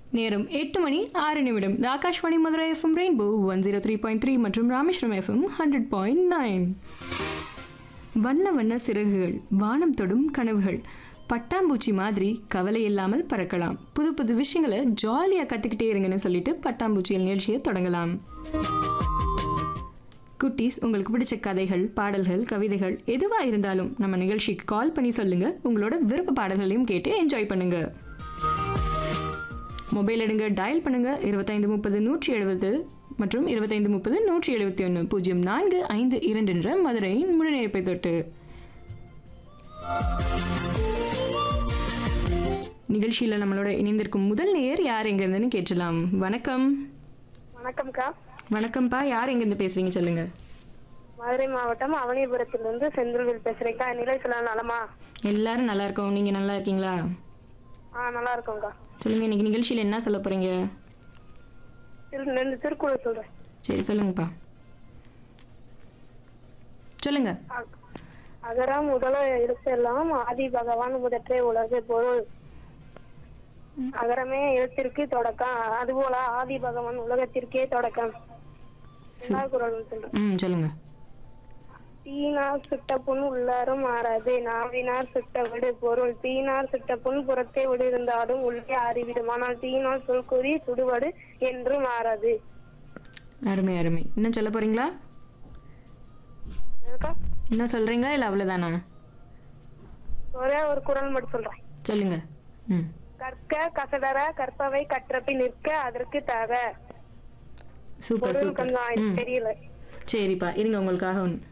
நேரம் எட்டு மணி ஆறு நிமிடம் இது Akashvani Madurai FM Rainbow one zero three point three மற்றும் Rameswaram FM hundred point nine வண்ண வண்ண சிறகுகள் வானம் தொடும் கனவுகள் பட்டாம்பூச்சி மாதிரி கவலை இல்லாமல் பறக்கலாம் புது புது விஷயங்களை ஜாலியாக கற்றுக்கிட்டே இருங்கன்னு சொல்லிட்டு பட்டாம்பூச்சியல் நிகழ்ச்சியை தொடங்கலாம் குட்டீஸ் உங்களுக்கு பிடிச்ச கதைகள் பாடல்கள் கவிதைகள் எதுவாக இருந்தாலும் நம்ம நிகழ்ச்சிக்கு கால் பண்ணி சொல்லுங்க உங்களோட விருப்ப பாடல்களையும் கேட்டு என்ஜாய் பண்ணுங்க மொபைல் எடுங்க டயல் பண்ணுங்க இருபத்தைந்து முப்பது நூற்றி எழுபது மற்றும் இருபத்தைந்து முப்பது நூற்றி எழுபத்தி ஒன்று பூஜ்ஜியம் நான்கு ஐந்து இரண்டு என்ற மதுரையின் முழுநிலைப்பை தொட்டு நிகழ்ச்சியில் நம்மளோட இணைந்திருக்கும் முதல் நேயர் யார் எங்கேருந்துன்னு கேட்டலாம் வணக்கம் வணக்கம்க்கா வணக்கம்ப்பா யார் எங்கேருந்து பேசுறீங்க சொல்லுங்க மதுரை மாவட்டம் அவனியபுரத்திலிருந்து செந்தில்வேல் பேசுறேன்க்கா நிலையத்துல நலமா எல்லாரும் நல்லா இருக்கோம் நீங்க நல்லா இருக்கீங்களா ஆ நல்லா இருக்கோம்க்கா சொல்லுங்க இன்னைக்கு நிகழ்ச்சியில் என்ன சொல்ல போறீங்க திரு ரெண்டு திருக்குறள் சொல்றேன் சரி சொல்லுங்கப்பா சொல்லுங்க அ- அகரம் முதல எழுத்தெல்லாம் ஆதி பகவான் முதற்றே உலகு பொருள் அகரமே எழுத்திற்கு தொடக்கம் அதுபோல ஆதி பகவான் உலகத்திற்கே தொடக்கம் ரெண்டாவது குரல் சொல்றேன் ம் சொல்லுங்க தீனார் சுட்ட புண் உள்ளாரும் மாறாது நாவினார் சுட்ட விடு பொருள் தீனார் சுட்ட புண் புறத்தே விடு இருந்தாலும் உள்ளே அறிவிடும் ஆனால் தீனால் சொல் கூறி சுடுவடு என்று மாறாது அருமை அருமை இன்னும் சொல்ல போறீங்களா எனக்கா இன்னும் சொல்றீங்களா இல்லை அவ்வளோதானா ஒரே ஒரு குரல் மட்டும் சொல்றேன் சொல்லுங்க ம் கற்க கசடர கற்பவை கற்றப்பி நிற்க அதற்கு தக சூப்பர் பொருள் சூப்பர் கொஞ்சம் ம் எனக்கு தெரியல சரிப்பா இருங்க உங்களுக்காக ஒன்று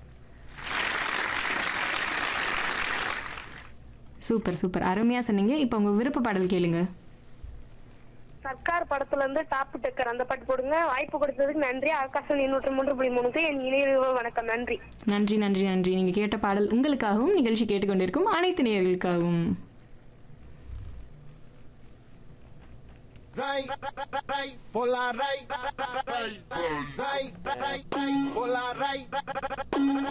சூப்பர் சூப்பர் அருமையாக சொன்னீங்க இப்போ உங்கள் விருப்ப பாடல் கேளுங்க சர்க்கார் படத்துல இருந்து டாப் டெக்கர் அந்த பாட்டு போடுங்க வாய்ப்பு கொடுத்ததுக்கு நன்றி ஆகாசம் எண்ணூற்று மூன்று புள்ளி மூணுக்கு என் இணைய வணக்கம் நன்றி நன்றி நன்றி நன்றி நீங்கள் கேட்ட பாடல் உங்களுக்காகவும் நிகழ்ச்சி கேட்டுக்கொண்டிருக்கும் அனைத்து நேயர்களுக்காகவும் Ray, ray, por la ray, ray, ray, ray, ray, por la ray,